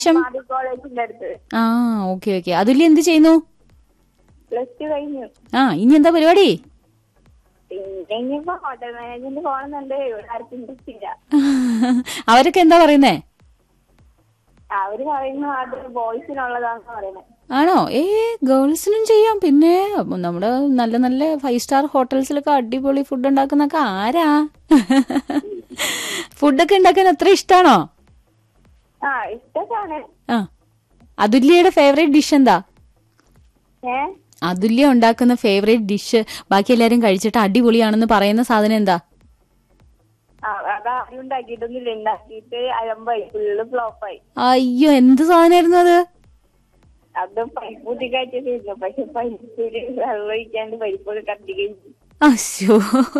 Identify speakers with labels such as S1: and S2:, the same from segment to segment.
S1: ശം.
S2: ആദ്യ കോളേജിന്റെ അടുത്ത്
S1: ആ ഓക്കെ ഓക്കെ അതുല്യ എന്ത് ചെയ്യുന്നു
S2: പ്ലസ് ടു കഴിഞ്ഞു
S1: ആ ഇനി എന്താ പരിപാടി
S2: പിന്നെ ഇനിയിപ്പോ ഹോട്ടൽ മാനേജ്മെന്റ് പോകണമെന്നുണ്ട് ഇവിടെ ആർക്കും ഇൻട്രസ്റ്റ് ഇല്ല
S1: അവരൊക്കെ എന്താ പറയുന്നേ
S2: അവര് പറയുന്നു അത് ബോയ്സിനുള്ളതാണെന്ന് പറയുന്നത്
S1: ആണോ ഏ ഗേൾസിനും ചെയ്യാം പിന്നെ അപ്പൊ നമ്മുടെ നല്ല നല്ല ഫൈവ് സ്റ്റാർ ഹോട്ടൽസിലൊക്കെ അടിപൊളി ഫുഡ് ഉണ്ടാക്കുന്നൊക്കെ ആരാ ഫുഡൊക്കെ ഉണ്ടാക്കാൻ അത്ര ഇഷ്ടാണോ
S2: ആ ഇഷ്ടമാണ്
S1: ആ അതുല്യയുടെ ഫേവറേറ്റ് ഡിഷ് എന്താ
S2: ഏ
S1: അതുല്യ ഉണ്ടാക്കുന്ന ഫേവറേറ്റ് ഡിഷ് ബാക്കി എല്ലാരും കഴിച്ചിട്ട് അടിപൊളിയാണെന്ന് പറയുന്ന സാധനം എന്താ
S2: ആ, അത് ആരും ഉണ്ടാക്കിയിട്ടൊന്നുമില്ല ഉണ്ടാക്കിയിട്ട് അലമ്പായി ഫുള്ള് ഫ്ലോപ്പായി
S1: അയ്യോ എന്ത് സാധനമായിരുന്നു അത്
S2: അത് പരിപ്പ് കൂട്ടി കഴിച്ചിരുന്നു പക്ഷെ പരിപ്പില് വെള്ളം ഒഴിക്കാണ്ട് പരിപ്പൊക്കെ കത്തിക്കുകയും ചെയ്തു.
S1: അശ്യോ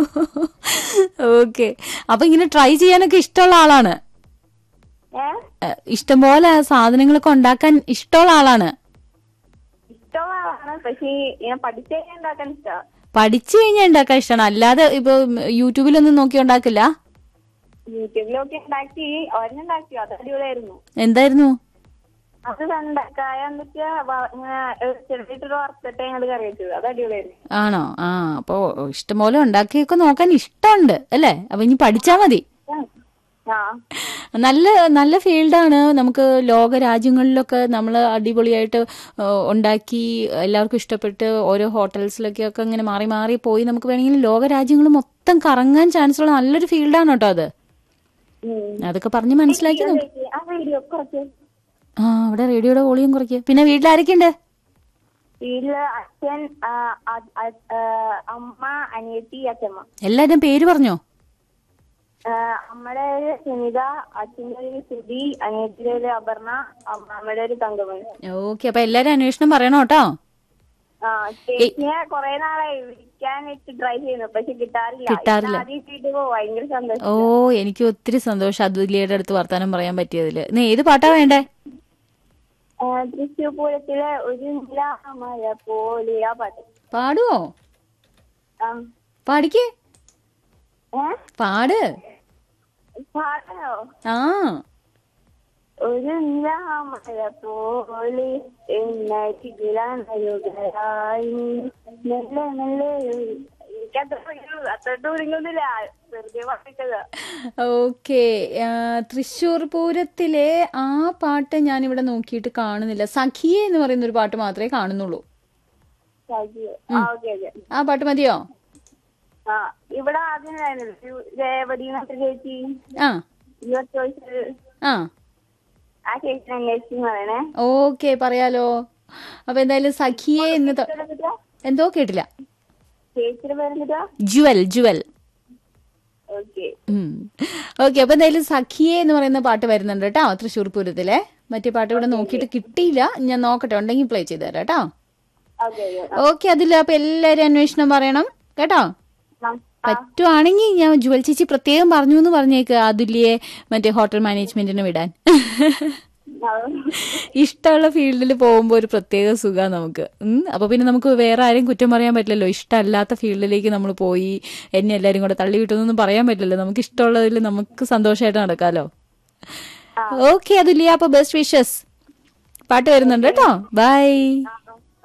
S1: ഓക്കെ അപ്പൊ ഇങ്ങനെ ട്രൈ ചെയ്യാനൊക്കെ ഇഷ്ടമുള്ള ആളാണ്
S2: ഏ
S1: ഏഹ്, ഇഷ്ടംപോലെ സാധനങ്ങളൊക്കെ ഉണ്ടാക്കാൻ ഇഷ്ടമുള്ള ആളാണ്
S2: ഇഷ്ടമാണ് പക്ഷെ ഞാൻ പഠിച്ചു കഴിഞ്ഞാൽ ഉണ്ടാക്കാൻ ഇഷ്ടമാണ്
S1: പഠിച്ചു കഴിഞ്ഞാൽ ഉണ്ടാക്കാൻ ഇഷ്ടമാണ് അല്ലാതെ ഇപ്പൊ യൂട്യൂബിലൊന്നും നോക്കി ഉണ്ടാക്കില്ല
S2: യൂട്യൂബിലൊക്കെ ഉണ്ടാക്കി ഒരെണ്ണുണ്ടാക്കി അത് അടിപൊളിയായിരുന്നു
S1: എന്തായിരുന്നു
S2: അത് കണ്ടക്കായ എന്നിട്ട് ചെറുതായിട്ടൊരു വറുത്തിട്ട് ഞങ്ങൾ കറി വെച്ചത് അത് അടിപൊളിയായിരുന്നു
S1: ആണോ ആ അപ്പൊ ഇഷ്ടംപോലെ ഉണ്ടാക്കിയൊക്കെ നോക്കാൻ ഇഷ്ടമുണ്ട് അല്ലേ അപ്പൊ ഇനി പഠിച്ചാ മതി
S2: ആ
S1: നല്ല നല്ല ഫീൽഡാണ് നമുക്ക് ലോക രാജ്യങ്ങളിലൊക്കെ നമ്മൾ അടിപൊളിയായിട്ട് ആ, ഉണ്ടാക്കി എല്ലാവർക്കും ഇഷ്ടപ്പെട്ട് ഓരോ ഹോട്ടൽസിലൊക്കെ ഒക്കെ ഇങ്ങനെ മാറി മാറി പോയി നമുക്ക് വേണമെങ്കിൽ ലോക രാജ്യങ്ങൾ മൊത്തം കറങ്ങാൻ ചാൻസ് ഉള്ള നല്ലൊരു ഫീൽഡാണ് കേട്ടോ അത്
S2: ഉം.
S1: അതൊക്കെ പറഞ്ഞ് മനസ്സിലാക്കി നോക്ക്.
S2: ആ വീഡിയോ കുറച്ച്
S1: ആ അവിടെ റേഡിയോയുടെ വോളിയം കുറയ്ക്കുക പിന്നെ വീട്ടിൽ ആരൊക്കെയുണ്ട്
S2: വീട്ടില് അച്ഛൻ ആ, അ- അ- ആ, അമ്മ അനിയത്തി അച്ഛമ്മ
S1: എല്ലാവരുടെയും പേര് പറഞ്ഞോ
S2: ആ, അമ്മയുടെ ഒരു സുനിത അച്ഛൻ്റെ ഒരു സുധി അനിയത്തിയുടെ ഒരു അപർണ അമ്മയുടെ ഒരു തങ്കമണി
S1: ഓക്കെ അപ്പൊ എല്ലാരും അന്വേഷണം പറയണം കേട്ടോ
S2: ആ ചേച്ചിയെ കൊറേ നാളായി വിളിക്കാനായിട്ട് ട്രൈ ചെയ്യുന്നു പക്ഷെ കിട്ടാറില്ല
S1: കിട്ടാറില്ല.
S2: ഇന്ന് ആദ്യം കിട്ടിയപ്പോ ഭയങ്കര സന്തോഷം
S1: ഓ എനിക്ക് ഒത്തിരി സന്തോഷം അതുല്യയുടെ അടുത്ത് വർത്താനം പറയാൻ പറ്റിയതില് നീ ഏത് പാട്ടാ വേണ്ടേ
S2: ആ, തൃശ്ശൂർ പൂരത്തിലെ ഒരു നിലാമഴ പോലെ ആ പാട്ട്
S1: പാടുവോ
S2: ആ
S1: പാടിക്കേ
S2: ഏ
S1: പാട്
S2: പാടണോ
S1: ആ
S2: ഒരു നിലാമഴ പോലെ എന്നരികിലാണയുകയായി മെല്ലെ മെല്ലെ എനിക്ക് അത്ര അത്രട്ട് ഒരുങ്ങുന്നില്ല വെറുതെ പറഞ്ഞത്
S1: ഓക്കെ തൃശ്ശൂർ പൂരത്തിലെ ആ പാട്ട് ഞാൻ ഇവിടെ നോക്കിയിട്ട് കാണുന്നില്ല സഖിയെ എന്ന് പറയുന്ന ഒരു പാട്ട് മാത്രമേ കാണുന്നുള്ളൂ
S2: ആ ഓക്കെ ഓക്കെ
S1: ആ പാട്ട് മതിയോ
S2: ആ ഇവിടെ ആദ്യം ഉണ്ടായിരുന്നില്ലേ, രേവതി എന്നൊക്കെ ചേച്ചി
S1: ആ
S2: യുവർ ചോയ്സ്
S1: ആ
S2: ആ ചേച്ചി അന്വേഷിച്ചു പറയണേ
S1: ഓക്കെ പറയാലോ അപ്പൊ എന്തായാലും സഖിയെ എന്ന് ത-
S2: പേരെന്തുട്ടാ?
S1: എന്തോ കേട്ടില്ല
S2: ചേച്ചിയുടെ പേരെന്താ
S1: ജുവൽ ജുവൽ
S2: ഓക്കെ
S1: ഓക്കെ അപ്പൊ എന്തായാലും സഖിയെ എന്ന് പറയുന്ന പാട്ട് വരുന്നുണ്ട് കേട്ടോ തൃശ്ശൂർ പൂരത്തിലെ മറ്റേ പാട്ട് ഇവിടെ നോക്കിയിട്ട് കിട്ടിയില്ല ഞാൻ നോക്കട്ടെ ഉണ്ടെങ്കിൽ പ്ലേ ചെയ്ത് തരാം കേട്ടോ
S2: ഓക്കെ
S1: ഓക്കെ അതില്ല അപ്പൊ എല്ലാരും അന്വേഷണം പറയണം കേട്ടോ
S2: ആ
S1: പറ്റുവാണെങ്കിൽ ഞാൻ ജുവൽ ചേച്ചി പ്രത്യേകം പറഞ്ഞു എന്ന് പറഞ്ഞേക്ക് അതുല്യെ മറ്റേ ഹോട്ടൽ മാനേജ്മെന്റിന് വിടാൻ ഇഷ്ടമുള്ള ഫീൽഡിൽ പോകുമ്പോൾ ഒരു പ്രത്യേക സുഖമാണ് നമുക്ക് ഉം. അപ്പൊ പിന്നെ നമുക്ക് വേറെ ആരെയും കുറ്റം പറയാൻ പറ്റില്ലല്ലോ ഇഷ്ടമല്ലാത്ത ഫീൽഡിലേക്ക് നമ്മൾ പോയി എന്നെ എല്ലാരും കൂടെ തള്ളി വിട്ടൊന്നും പറയാൻ പറ്റില്ലല്ലോ നമുക്ക് ഇഷ്ടമുള്ളതിൽ നമുക്ക് സന്തോഷമായിട്ട് നടക്കാലോ ഓക്കെ അതുല്യ അപ്പൊ ബെസ്റ്റ് വിഷസ് പാട്ട് വരുന്നുണ്ട് കേട്ടോ ബൈ
S2: ആ